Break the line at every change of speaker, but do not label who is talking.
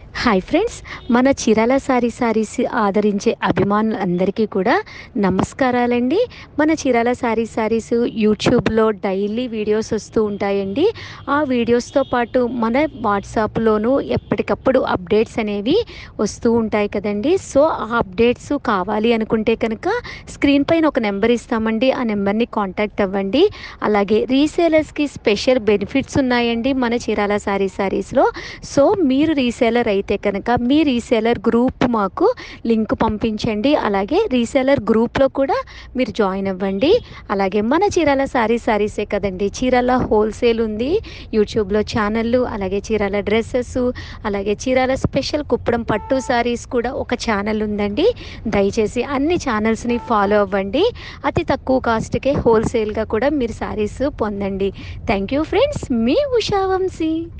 hi friends మన Chirala sorry saris ఆదరించే అభిమానులందరికీ కూడా నమస్కారాలండి మన చీరాల సారీ సారీస్ యూట్యూబ్లో డైలీ వీడియోస్ వస్తూ ఉంటాయండి ఆ వీడియోస్తో పాటు మన వాట్సాప్లోనూ ఎప్పటికప్పుడు అప్డేట్స్ అనేవి వస్తూ ఉంటాయి కదండి సో ఆ అప్డేట్స్ కావాలి అనుకుంటే కనుక స్క్రీన్ పైన ఒక నెంబర్ ఇస్తామండి ఆ నెంబర్ని కాంటాక్ట్ అవ్వండి అలాగే రీసేలర్స్కి స్పెషల్ బెనిఫిట్స్ ఉన్నాయండి మన చీరాల సారీ సారీస్లో సో మీరు రీసేలర్ అయితే కనుక మీ రీసేలర్ గ్రూప్ మాకు లింక్ పంపించండి అలాగే రీసేలర్ గ్రూప్లో కూడా మీరు జాయిన్ అవ్వండి అలాగే మన చీరాల సారీ సారీసే కదండి చీరాల హోల్సేల్ ఉంది యూట్యూబ్లో ఛానళ్ళు అలాగే చీరాల డ్రెస్సెస్ అలాగే చీరాల స్పెషల్ కుప్పడం పట్టు సారీస్ కూడా ఒక ఛానల్ ఉందండి దయచేసి అన్ని ఛానల్స్ని ఫాలో అవ్వండి అతి తక్కువ కాస్ట్కే హోల్సేల్గా కూడా మీరు సారీస్ పొందండి థ్యాంక్ యూ ఫ్రెండ్స్ మీ ఉషా వంశీ